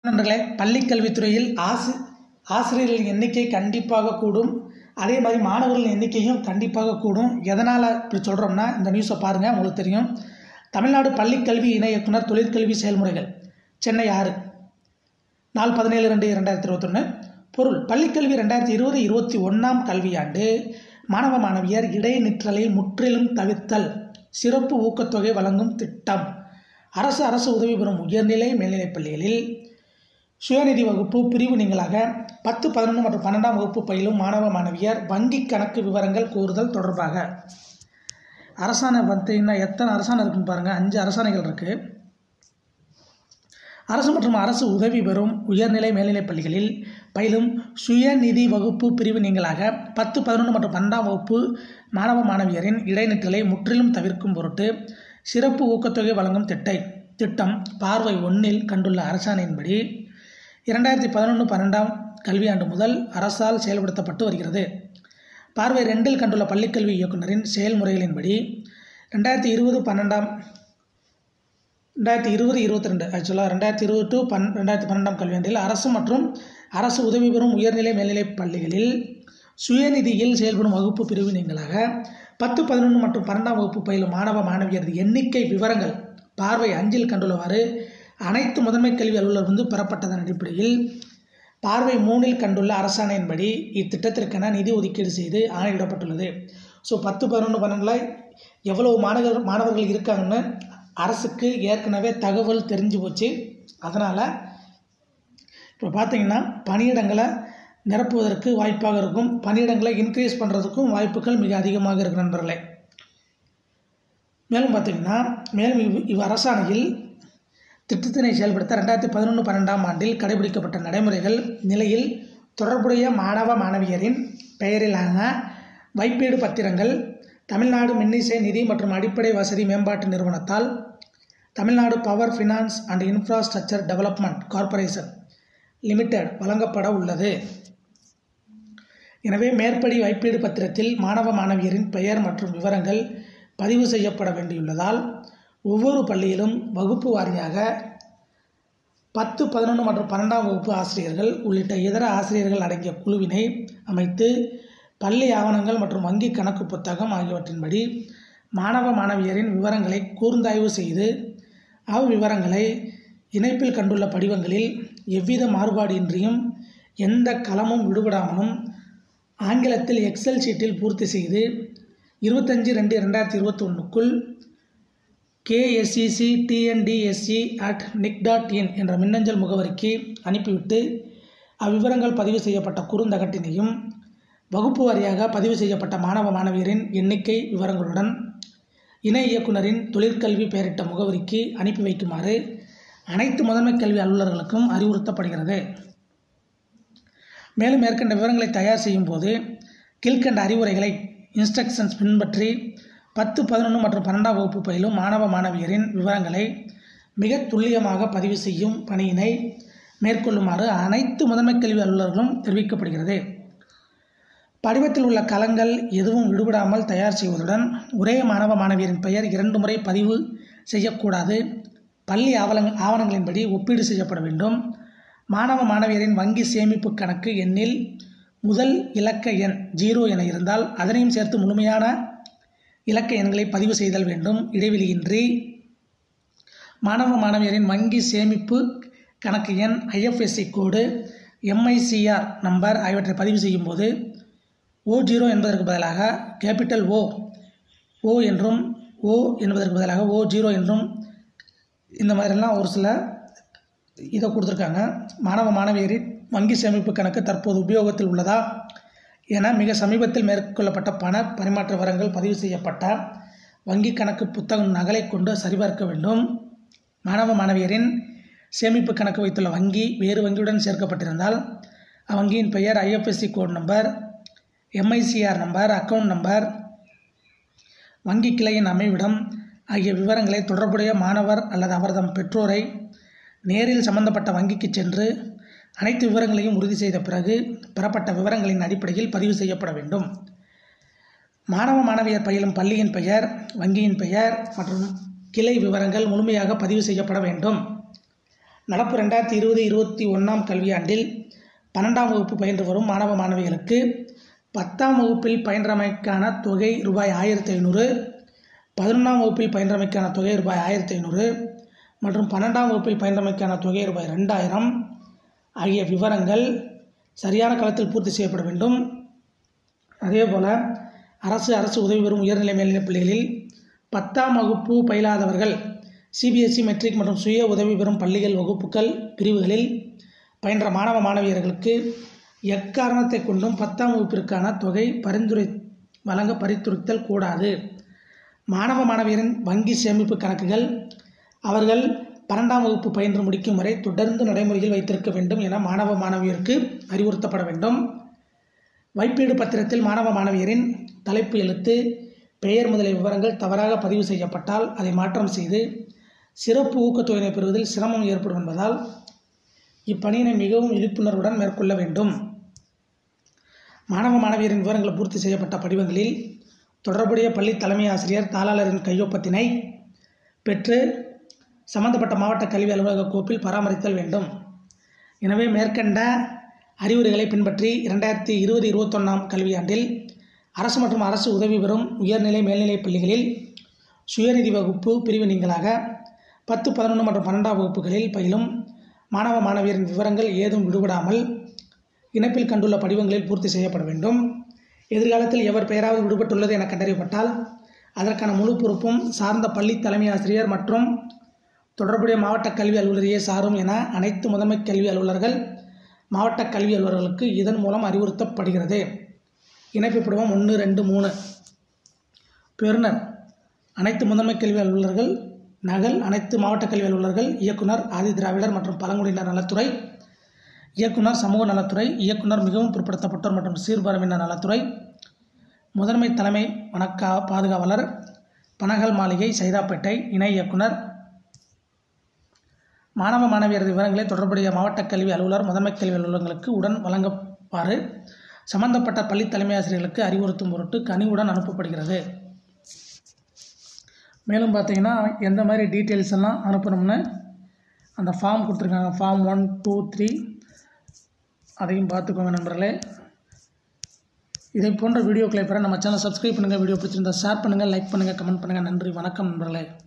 நண்பர்களே பள்ளிக் கல்வித்துறையில் ஆசி ஆசிரியர்களின் எண்ணிக்கை கண்டிப்பாக கூடும் அதே மாதிரி மாணவர்களின் எண்ணிக்கையும் கண்டிப்பாக கூடும் எதனால் இப்படி சொல்கிறோம்னா இந்த நியூஸை பாருங்கள் உங்களுக்கு தெரியும் தமிழ்நாடு பள்ளிக் கல்வி இணை இயக்குனர் தொழிற்கல்வி செயல்முறைகள் சென்னை ஆறு நாள் பதினேழு ரெண்டு ரெண்டாயிரத்தி இருபத்தொன்று பொருள் பள்ளிக்கல்வி ரெண்டாயிரத்தி இருபது இருபத்தி ஒன்றாம் கல்வியாண்டு மாணவ மாணவியர் இடைநிற்றலை முற்றிலும் தவிர்த்தல் சிறப்பு ஊக்கத்தொகை வழங்கும் திட்டம் அரசு அரசு உதவி பெறும் உயர்நிலை மேல்நிலைப் பள்ளிகளில் சுயநிதி வகுப்பு பிரிவு நீங்களாக பத்து பதினொன்று மற்றும் பன்னெண்டாம் வகுப்பு பயிலும் மாணவ மாணவியர் வங்கி கணக்கு விவரங்கள் கோருதல் தொடர்பாக அரசாணை பார்த்தீங்கன்னா எத்தனை அரசாணை இருக்குன்னு பாருங்கள் அஞ்சு அரசாணைகள் இருக்குது அரசு மற்றும் அரசு உதவி பெறும் உயர்நிலை மேல்நிலைப் பள்ளிகளில் பயிலும் சுயநிதி வகுப்பு பிரிவு நீங்களாக பத்து பதினொன்று மற்றும் பன்னெண்டாம் வகுப்பு மாணவ மாணவியரின் இடைநிற்றலை முற்றிலும் தவிர்க்கும் பொருட்டு சிறப்பு ஊக்கத்தொகை வழங்கும் திட்டை திட்டம் பார்வை ஒன்றில் கண்டுள்ள அரசாணையின்படி இரண்டாயிரத்தி பதினொன்று பன்னெண்டாம் கல்வியாண்டு முதல் அரசால் செயல்படுத்தப்பட்டு வருகிறது பார்வை ரெண்டில் கண்டுள்ள பள்ளிக்கல்வி இயக்குனரின் செயல்முறைகளின்படி ரெண்டாயிரத்தி இருபது பன்னெண்டாம் ரெண்டாயிரத்தி இருபது இருபத்தி ரெண்டு ஆக்சுவலாக ரெண்டாயிரத்தி இருபது டு பன் ரெண்டாயிரத்தி பன்னெண்டாம் கல்வியாண்டில் அரசு மற்றும் அரசு உதவி பெறும் உயர்நிலை மேல்நிலைப் பள்ளிகளில் சுயநிதியில் செயல்படும் வகுப்பு பிரிவு நீங்களாக பத்து பதினொன்று மற்றும் பன்னெண்டாம் வகுப்பு பயிலும் மாணவ மாணவியரது எண்ணிக்கை விவரங்கள் பார்வை அஞ்சில் கண்டுள்ளவாறு அனைத்து முதன்மை கல்வி அலுவலர் வந்து பெறப்பட்டதன் அடிப்படையில் பார்வை மூணில் கண்டுள்ள அரசாணையின்படி இத்திட்டத்திற்கென நிதி ஒதுக்கீடு செய்து ஆணையிடப்பட்டுள்ளது ஸோ பத்து பதினொன்று பன்னெண்டில் எவ்வளவு மாணவர் மாணவர்கள் இருக்காங்கன்னு அரசுக்கு ஏற்கனவே தகவல் தெரிஞ்சு போச்சு அதனால் இப்போ பார்த்தீங்கன்னா பணியிடங்களை நிரப்புவதற்கு வாய்ப்பாக இருக்கும் பணியிடங்களை இன்க்ரீஸ் பண்ணுறதுக்கும் வாய்ப்புகள் மிக அதிகமாக இருக்கு நண்பர்களே மேலும் பார்த்தீங்கன்னா மேலும் இவ் இவ் அரசாணையில் திட்டத்தினை செயல்படுத்த ரெண்டாயிரத்தி பதினொன்று பன்னெண்டாம் ஆண்டில் கடைபிடிக்கப்பட்ட நடைமுறைகள் நிலையில் தொடர்புடைய மாணவ மாணவியரின் பெயரிலான வைப்பீடு பத்திரங்கள் தமிழ்நாடு மின்னிசை நிதி மற்றும் அடிப்படை வசதி மேம்பாட்டு நிறுவனத்தால் Tamil Nadu power finance and infrastructure development corporation limited வழங்கப்பட உள்ளது எனவே மேற்படி வைப்பீடு பத்திரத்தில் மாணவ மாணவியரின் பெயர் மற்றும் விவரங்கள் பதிவு செய்யப்பட வேண்டியுள்ளதால் ஒவ்வொரு பள்ளியிலும் வகுப்பு வாரியாக பத்து பதினொன்று மற்றும் பன்னெண்டாம் வகுப்பு ஆசிரியர்கள் உள்ளிட்ட இதர ஆசிரியர்கள் அடங்கிய குழுவினை அமைத்து பள்ளி ஆவணங்கள் மற்றும் வங்கி கணக்கு புத்தகம் ஆகியவற்றின்படி மாணவ மாணவியரின் விவரங்களை கூர்ந்தாய்வு செய்து அவ்விவரங்களை இணைப்பில் கண்டுள்ள படிவங்களில் எவ்வித மாறுபாடின்றியும் எந்த களமும் விடுபடாமலும் ஆங்கிலத்தில் எக்ஸல் ஷீட்டில் பூர்த்தி செய்து இருபத்தஞ்சி ரெண்டு ரெண்டாயிரத்தி இருபத்தொன்னுக்குள் கேஎஸ்சிசி டிஎன்டிஎஸ்சி அட் நிக் டாட் இன் என்ற மின்னஞ்சல் முகவரிக்கு அனுப்பிவிட்டு அவ்விவரங்கள் பதிவு செய்யப்பட்ட குறுந்தகட்டினையும் வகுப்பு வாரியாக பதிவு செய்யப்பட்ட மாணவ மாணவியரின் எண்ணிக்கை விவரங்களுடன் இணை இயக்குனரின் தொழிற்கல்வி பெயரிட்ட முகவரிக்கு அனுப்பி வைக்குமாறு அனைத்து முதன்மை கல்வி அலுவலர்களுக்கும் அறிவுறுத்தப்படுகிறது மேலும் மேற்கண்ட விவரங்களை தயார் செய்யும் போது கீழ்கண்ட அறிவுரைகளை இன்ஸ்ட்ரக்ஷன்ஸ் பின்பற்றி பத்து பதினொன்று மற்றும் பன்னெண்டாம் வகுப்பு பயிலும் மாணவ மாணவியரின் விவரங்களை மிக துல்லியமாக பதிவு செய்யும் பணியினை மேற்கொள்ளுமாறு அனைத்து முதன்மை கல்வி அலுவலர்களும் தெரிவிக்கப்படுகிறது படிவத்தில் உள்ள களங்கள் எதுவும் விடுபடாமல் தயார் செய்வதுடன் ஒரே மாணவ மாணவியரின் பெயர் இரண்டு முறை பதிவு செய்யக்கூடாது பள்ளி ஆவணங் ஆவணங்களின்படி ஒப்பீடு செய்யப்பட வேண்டும் மாணவ மாணவியரின் வங்கி சேமிப்பு கணக்கு எண்ணில் முதல் இலக்க எண் ஜீரோ என இருந்தால் அதனையும் சேர்த்து முழுமையான இலக்க எண்களை பதிவு செய்தல் வேண்டும் இடைவெளியின்றி மாணவ மாணவியரின் வங்கி சேமிப்பு கணக்கு எண் ஐஎஃப்எஸ்சி கோடு எம்ஐசிஆர் நம்பர் ஆகியவற்றை பதிவு செய்யும்போது ஓ ஜீரோ என்பதற்கு பதிலாக கேபிட்டல் ஓ ஓ என்றும் ஓ என்பதற்கு பதிலாக ஓ ஜீரோ என்றும் இந்த மாதிரிலாம் ஒரு சில இதை கொடுத்துருக்காங்க மாணவ மாணவியரின் வங்கி சேமிப்பு கணக்கு தற்போது உபயோகத்தில் உள்ளதா என மிக சமீபத்தில் மேற்கொள்ளப்பட்ட பண பரிமாற்ற விவரங்கள் பதிவு செய்யப்பட்ட வங்கி கணக்கு புத்தகம் நகலை கொண்டு சரிபார்க்க வேண்டும் மாணவ மாணவியரின் சேமிப்பு கணக்கு வைத்துள்ள வங்கி வேறு வங்கியுடன் சேர்க்கப்பட்டிருந்தால் அவ்வங்கியின் பெயர் IFSC code number MICR number account number வங்கி கிளையின் அமைவிடம் ஆகிய விவரங்களை தொடர்புடைய மாணவர் அல்லது அவர்தம் பெற்றோரை நேரில் சம்பந்தப்பட்ட வங்கிக்கு சென்று அனைத்து விவரங்களையும் உறுதி செய்த பிறகு பெறப்பட்ட விவரங்களின் அடிப்படையில் பதிவு செய்யப்பட வேண்டும் மாணவ மாணவியர் பயிலும் பள்ளியின் பெயர் வங்கியின் பெயர் மற்றும் கிளை விவரங்கள் முழுமையாக பதிவு செய்யப்பட வேண்டும் நடப்பு ரெண்டாயிரத்தி இருபது இருபத்தி ஒன்றாம் கல்வியாண்டில் பன்னெண்டாம் வகுப்பு பயின்று வரும் மாணவ மாணவிகளுக்கு பத்தாம் வகுப்பில் பயின்றமைக்கான தொகை ரூபாய் ஆயிரத்தி ஐநூறு பதினொன்றாம் வகுப்பில் பயின்றமைக்கான தொகை ரூபாய் ஆயிரத்தி ஐநூறு மற்றும் பன்னெண்டாம் வகுப்பில் பயின்றமைக்கான தொகை ரூபாய் ரெண்டாயிரம் ஆகிய விவரங்கள் சரியான காலத்தில் பூர்த்தி செய்யப்பட வேண்டும் அதேபோல் அரசு அரசு உதவி பெறும் உயர்நிலை மேல்நிலைப் பள்ளிகளில் பத்தாம் வகுப்பு பயிலாதவர்கள் சிபிஎஸ்இ மெட்ரிக் மற்றும் சுய உதவி பெறும் பள்ளிகள் வகுப்புகள் பிரிவுகளில் பயின்ற மாணவ மாணவியர்களுக்கு எக்காரணத்தை கொண்டும் பத்தாம் வகுப்பிற்கான தொகை பரிந்துரை வழங்க பரிந்துரைத்தல் கூடாது மாணவ மாணவியரின் வங்கி சேமிப்பு கணக்குகள் அவர்கள் பன்னெண்டாம் வகுப்பு பயின்று முடிக்கும் வரை தொடர்ந்து நடைமுறையில் வைத்திருக்க வேண்டும் என மாணவ மாணவியருக்கு அறிவுறுத்தப்பட வேண்டும் வைப்பீடு பத்திரத்தில் மாணவ மாணவியரின் தலைப்பு எழுத்து பெயர் முதலிய விவரங்கள் தவறாக பதிவு செய்யப்பட்டால் அதை மாற்றம் செய்து சிறப்பு ஊக்கத்தொகையினை பெறுவதில் சிரமம் ஏற்படும் என்பதால் இப்பணியினை மிகவும் விழிப்புணர்வுடன் மேற்கொள்ள வேண்டும் மாணவ மாணவியரின் விவரங்கள் பூர்த்தி செய்யப்பட்ட படிவங்களில் தொடர்புடைய பள்ளி தலைமை ஆசிரியர் தாளாளரின் கையொப்பத்தினை பெற்று சம்பந்தப்பட்ட மாவட்ட கல்வி அலுவலக கோப்பில் பராமரித்தல் வேண்டும் எனவே மேற்கண்ட அறிவுரைகளை பின்பற்றி இரண்டாயிரத்தி இருபது இருபத்தொன்னாம் கல்வியாண்டில் அரசு மற்றும் அரசு உதவி பெறும் உயர்நிலை மேல்நிலைப் பள்ளிகளில் சுயநிதி வகுப்பு பிரிவு நீங்களாக பத்து பதினொன்று மற்றும் பன்னெண்டாம் வகுப்புகளில் பயிலும் மாணவ மாணவியரின் விவரங்கள் ஏதும் விடுபடாமல் இணைப்பில் கண்டுள்ள படிவங்களில் பூர்த்தி செய்யப்பட வேண்டும் எதிர்காலத்தில் எவர் பெயராவது விடுபட்டுள்ளது என கண்டறியப்பட்டால் அதற்கான முழு பொறுப்பும் சார்ந்த பள்ளி தலைமை ஆசிரியர் மற்றும் தொடர்புடைய மாவட்ட கல்வி அலுவலரையே சாரும் என அனைத்து முதன்மை கல்வி அலுவலர்கள் மாவட்ட கல்வி அலுவலர்களுக்கு இதன் மூலம் அறிவுறுத்தப்படுகிறது இணைப்பு படிவம் ஒன்று ரெண்டு மூணு பெறுநர் அனைத்து முதன்மை கல்வி அலுவலர்கள் நகல் அனைத்து மாவட்ட கல்வி அலுவலர்கள் இயக்குனர் ஆதி திராவிடர் மற்றும் பழங்குடியினர் நலத்துறை இயக்குனர் சமூக நலத்துறை இயக்குனர் மிகவும் பிற்படுத்தப்பட்டோர் மற்றும் சீர்பரவினர் நலத்துறை முதன்மை தலைமை வணக்கா பாதுகாவலர் பனகல் மாளிகை சைதாப்பேட்டை இணை இயக்குனர் மாணவ மாணவியரது விவரங்களை தொடர்புடைய மாவட்ட கல்வி அலுவலர் முதன்மை கல்வி அலுவலகங்களுக்கு உடன் வழங்கப்பாறு சம்பந்தப்பட்ட பள்ளி தலைமை ஆசிரியர்களுக்கு அறிவுறுத்தும் பொருட்டு கனிவுடன் அனுப்பப்படுகிறது மேலும் பார்த்தீங்கன்னா எந்த மாதிரி டீட்டெயில்ஸ் எல்லாம் அனுப்பணும்னு அந்த ஃபார்ம் கொடுத்துருக்காங்க ஃபார்ம் ஒன் டூ த்ரீ அதையும் பார்த்துக்கோங்க நண்பர்களே இதை போன்ற வீடியோக்களை பெற நம்ம சேனல் சப்ஸ்கிரைப் பண்ணுங்கள் வீடியோ பிடிச்சிருந்தா ஷேர் பண்ணுங்கள் லைக் பண்ணுங்கள் கமெண்ட் பண்ணுங்கள் நன்றி வணக்கம் நண்பர்களே